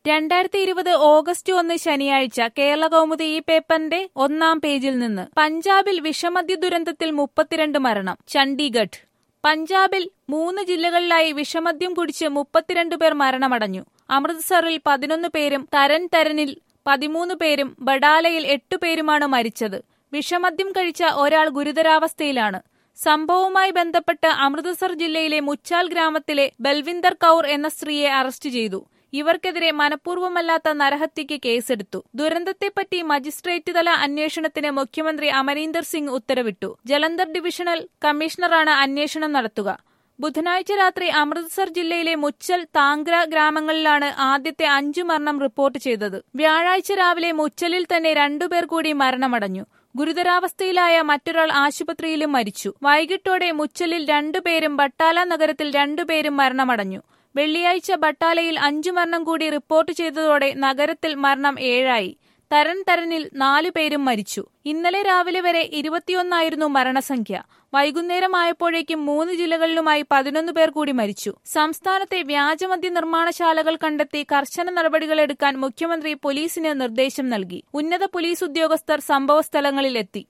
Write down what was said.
രണ്ടായിരത്തി ഇരുപത് ഓഗസ്റ്റ് ഒന്ന് ശനിയാഴ്ച കേരള കൗമുദി ഈ പേപ്പറിന്റെ ഒന്നാം പേജിൽ നിന്ന് പഞ്ചാബിൽ വിഷമദ്യ ദുരന്തത്തിൽ മുപ്പത്തിരണ്ട് മരണം ചണ്ഡീഗഡ് പഞ്ചാബിൽ മൂന്ന് ജില്ലകളിലായി വിഷമദ്യം കുടിച്ച് മുപ്പത്തിരണ്ട് പേർ മരണമടഞ്ഞു അമൃത്സറിൽ പതിനൊന്ന് പേരും തരൻ തരനിൽ പതിമൂന്ന് പേരും ബഡാലയിൽ എട്ടു പേരുമാണ് മരിച്ചത് വിഷമദ്യം കഴിച്ച ഒരാൾ ഗുരുതരാവസ്ഥയിലാണ് സംഭവവുമായി ബന്ധപ്പെട്ട് അമൃത്സർ ജില്ലയിലെ മുച്ചാൽ ഗ്രാമത്തിലെ ബൽവിന്ദർ കൌർ എന്ന സ്ത്രീയെ അറസ്റ്റ് ചെയ്തു ഇവർക്കെതിരെ മനഃപൂർവ്വമല്ലാത്ത നരഹത്യയ്ക്ക് കേസെടുത്തു ദുരന്തത്തെപ്പറ്റി മജിസ്ട്രേറ്റ് തല അന്വേഷണത്തിന് മുഖ്യമന്ത്രി അമരീന്ദർ സിംഗ് ഉത്തരവിട്ടു ജലന്ധർ ഡിവിഷണൽ കമ്മീഷണറാണ് അന്വേഷണം നടത്തുക ബുധനാഴ്ച രാത്രി അമൃത്സർ ജില്ലയിലെ മുച്ചൽ താങ്ര ഗ്രാമങ്ങളിലാണ് ആദ്യത്തെ അഞ്ചു മരണം റിപ്പോർട്ട് ചെയ്തത് വ്യാഴാഴ്ച രാവിലെ മുച്ചലിൽ തന്നെ രണ്ടുപേർ കൂടി മരണമടഞ്ഞു ഗുരുതരാവസ്ഥയിലായ മറ്റൊരാൾ ആശുപത്രിയിലും മരിച്ചു വൈകിട്ടോടെ മുച്ചലിൽ രണ്ടുപേരും ബട്ടാല നഗരത്തിൽ രണ്ടുപേരും മരണമടഞ്ഞു വെള്ളിയാഴ്ച ബട്ടാലയിൽ അഞ്ചു മരണം കൂടി റിപ്പോർട്ട് ചെയ്തതോടെ നഗരത്തിൽ മരണം ഏഴായി തരൻ തരനിൽ നാലു പേരും മരിച്ചു ഇന്നലെ രാവിലെ വരെ ഇരുപത്തിയൊന്നായിരുന്നു മരണസംഖ്യ വൈകുന്നേരമായപ്പോഴേക്കും മൂന്ന് ജില്ലകളിലുമായി പതിനൊന്ന് പേർ കൂടി മരിച്ചു സംസ്ഥാനത്തെ വ്യാജമദ്യ നിർമ്മാണശാലകൾ കണ്ടെത്തി കർശന നടപടികളെടുക്കാൻ മുഖ്യമന്ത്രി പോലീസിന് നിർദ്ദേശം നൽകി ഉന്നത പോലീസ് ഉദ്യോഗസ്ഥർ സംഭവസ്ഥലങ്ങളിലെത്തി